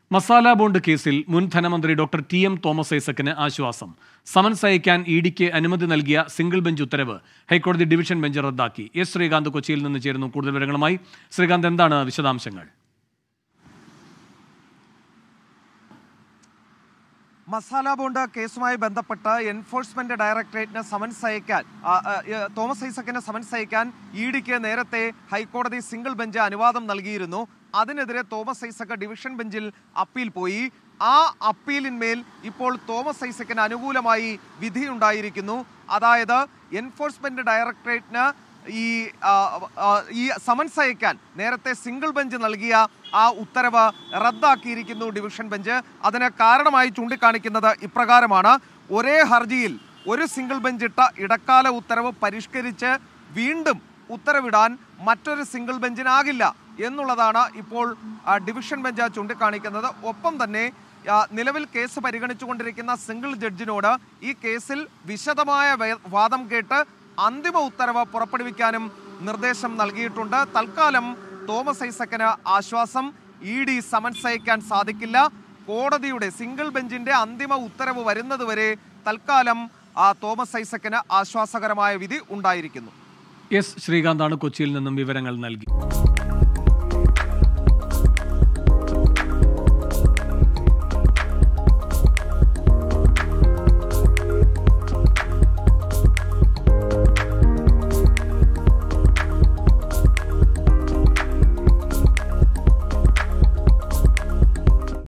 masala bond കേസിൽ മുൻ ധനമന്ത്രി ഡോക്ടർ ടി എം തോമസ് ഐസക്കിന് ആശ്വാസം സമൻസ് അയക്കാൻ ഇ ഡിക്ക് അനുമതി നൽകിയ സിംഗിൾ ബെഞ്ച് ഉത്തരവ് ഹൈക്കോടതി ഡിവിഷൻ ബെഞ്ച് റദ്ദാക്കി എസ് ശ്രീകാന്ത് കൊച്ചിയിൽ നിന്ന് ചേരുന്നു കൂടുതൽ വിവരങ്ങളുമായി ശ്രീകാന്ത് എന്താണ് വിശദാംശങ്ങൾ മസാല ബോണ്ട് കേസുമായി ബന്ധപ്പെട്ട് എൻഫോഴ്സ്മെന്റ് ഡയറക്ടറേറ്റിന് സമൻസ് അയക്കാൻ ആ, ആ, ഏ, തോമസ് ഐസക്കിന് സമൻസ് അയക്കാൻ ഇ ഡിക്ക് നേരത്തെ ഹൈക്കോടതി സിംഗിൾ ബെഞ്ച് അനുവാദം നൽകിയിരുന്നു അതിനെതിരെ തോമസ് ഐസക്ക് ഡിവിഷൻ ബെഞ്ചിൽ അപ്പീൽ പോയി ആ അപ്പീലിന്മേൽ ഇപ്പോൾ തോമസ് ഐസക്കിന് അനുകൂലമായി വിധിയുണ്ടായിരിക്കുന്നു അതായത് എൻഫോഴ്സ്മെന്റ് ഡയറക്ടറേറ്റിന് ഈ ആ, ആ, ഈ സമൻസ് അയക്കാൻ നേരത്തെ സിംഗിൾ ബെഞ്ച് നൽകിയ ആ ഉത്തരവ് റദ്ദാക്കിയിരിക്കുന്നു ഡിവിഷൻ ബെഞ്ച് അതിന് കാരണമായി ചൂണ്ടിക്കാണിക്കുന്നത് ഇപ്രകാരമാണ് ഒരേ ഹർജിയിൽ ഒരു സിംഗിൾ ബെഞ്ച് ഇട്ട ഇടക്കാല ഉത്തരവ് പരിഷ്കരിച്ച് വീണ്ടും ഉത്തരവിടാൻ മറ്റൊരു സിംഗിൾ ബെഞ്ചിനാകില്ല എന്നുള്ളതാണ് ഇപ്പോൾ ആ, ഡിവിഷൻ ബെഞ്ച് ചൂണ്ടിക്കാണിക്കുന്നത് ഒപ്പം തന്നെ ആ, നിലവിൽ കേസ് പരിഗണിച്ചുകൊണ്ടിരിക്കുന്ന സിംഗിൾ ജഡ്ജിനോട് ഈ കേസിൽ വിശദമായ വേ- വാദം കേട്ട് അന്തിമ ഉത്തരവ് പുറപ്പെടുവിക്കാനും നിർദ്ദേശം നൽകിയിട്ടുണ്ട് തൽക്കാലം തോമസ് ഐസക്കിന് ആശ്വാസം ഇ ഡി സമൻസ് അയക്കാൻ സാധിക്കില്ല കോടതിയുടെ സിംഗിൾ ബെഞ്ചിന്റെ അന്തിമ ഉത്തരവ് വരുന്നതുവരെ തൽക്കാലം ആ തോമസ് ഐസക്കിന് ആശ്വാസകരമായ വിധി ഉണ്ടായിരിക്കുന്നു എസ് ശ്രീകാന്താണ് കൊച്ചിയിൽ നിന്നും വിവരങ്ങൾ നൽകി